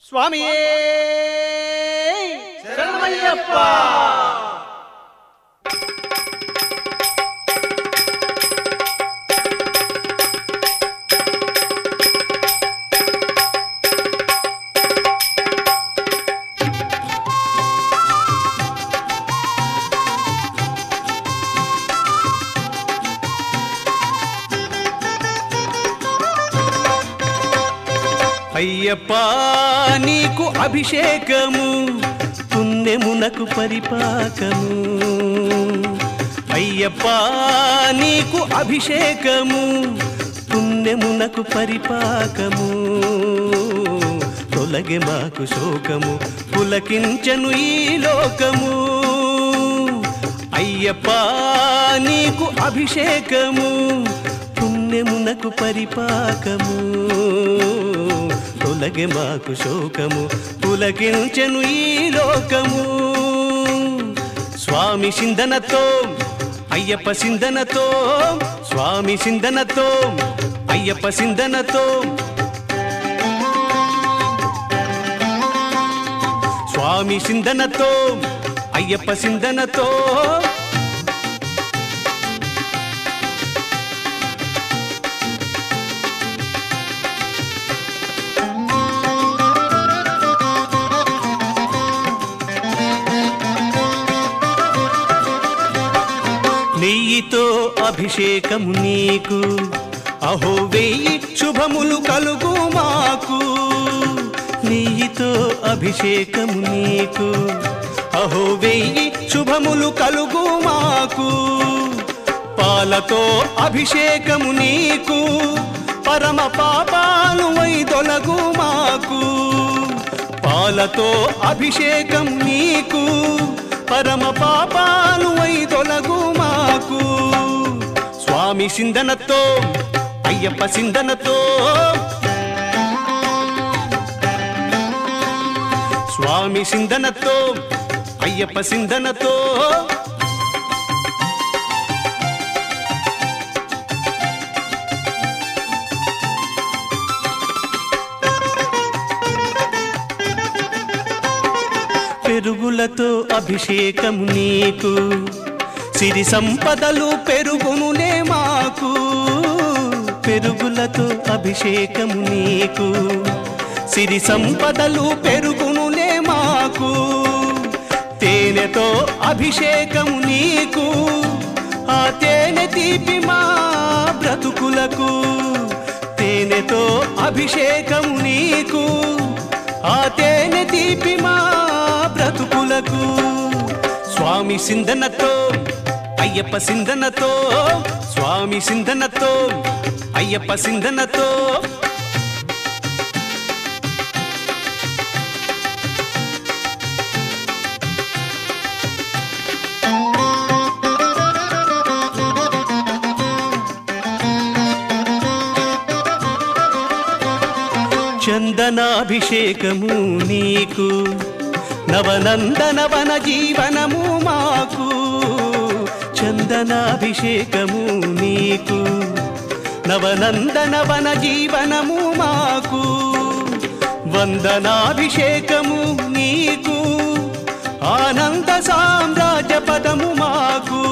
స్వామియే శరణమయ్యప్ప అయ్యప్ప నీకు అభిషేకము పుణ్యమునకు పరిపాకము అయ్యప్ప నీకు అభిషేకము పుణ్యమునకు పరిపాకము తొలగే మాకు శోకము పులకించను ఈ లోకము అయ్యప్ప నీకు అభిషేకము పుణ్యమునకు పరిపాకము తొలగే మాకు శోకము పులకించెను ఈ లోకము స్వామి సిందనతో అయ్యప్ప సిందనతో స్వామి సిందనతో అయ్యప్ప సిందనతో స్వామి సిందనతో అయ్యప్ప సిందనతో నెయ్యితో అభిషేకము నీకు అహో వెయ్యి శుభములు కలుగు మాకు నెయ్యితో అభిషేకము నీకు అహో వెయ్యి శుభములు కలుగు మాకు పాలతో అభిషేకము నీకు పరమ పాపాలు వైదొలగు మాకు పాలతో అభిషేకం నీకు పరమ పాపాలు వైదొలగు మాకు స్వామి సిందనతో అయ్యప్ప సిందనతో స్వామి సిందనతో అయ్యప్ప సిందనతో పెరుగులతో అభిషేకము నీకు సిరి సంపదలు పెరుగునులే మాకు పెరుగులతో అభిషేకము నీకు సిరి సంపదలు పెరుగునులే మాకు తేనెతో అభిషేకము నీకు ఆ తేనె తీపి మా బ్రతుకులకు తేనెతో అభిషేకము నీకు ఆ తేనె తీపి మా బ్రతుకులకు స్వామి సిందనతో అయ్యప్ప సిందనతో స్వామి సిందనతో అయ్యప్ప సిందనతో చందనాభిషేకము నీకు నవనందనవన జీవనము మాకు చందనాభిషేకము నీకు నవనందనవన జీవనము మాకు వందనాభిషేకము నీకు ఆనంద సామ్రాజ్య పదము మాకు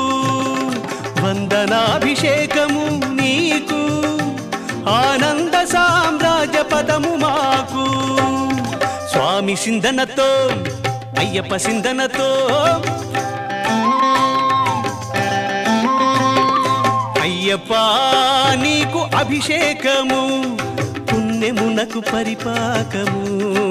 వందనాభిషేకము నీకు ఆనంద సామ్రాజ్య పదము మాకు స్వామి సిందనతో అయ్యప్ప సిందనతో అయ్యప్ప నీకు అభిషేకము పుణ్యమునకు పరిపాకము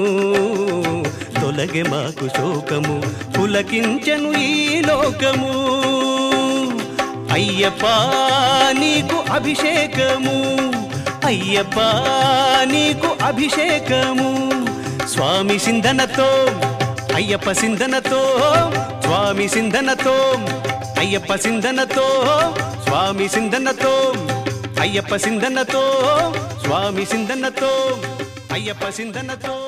తొలగే మాకు శోకము పులకించను ఈ లోకము అయ్యప్ప నీకు అభిషేకము అయ్యప్ప నీకు అభిషేకము స్వామి సిందనతో అయ్యప్ప సిందనతో స్వామి సిందనతో అయ్యప్ప సిందనతో స్వామి సిందనతో అయ్యప్ప సిందనతో స్వామి సిందనతో అయ్యప్ప సిందనతో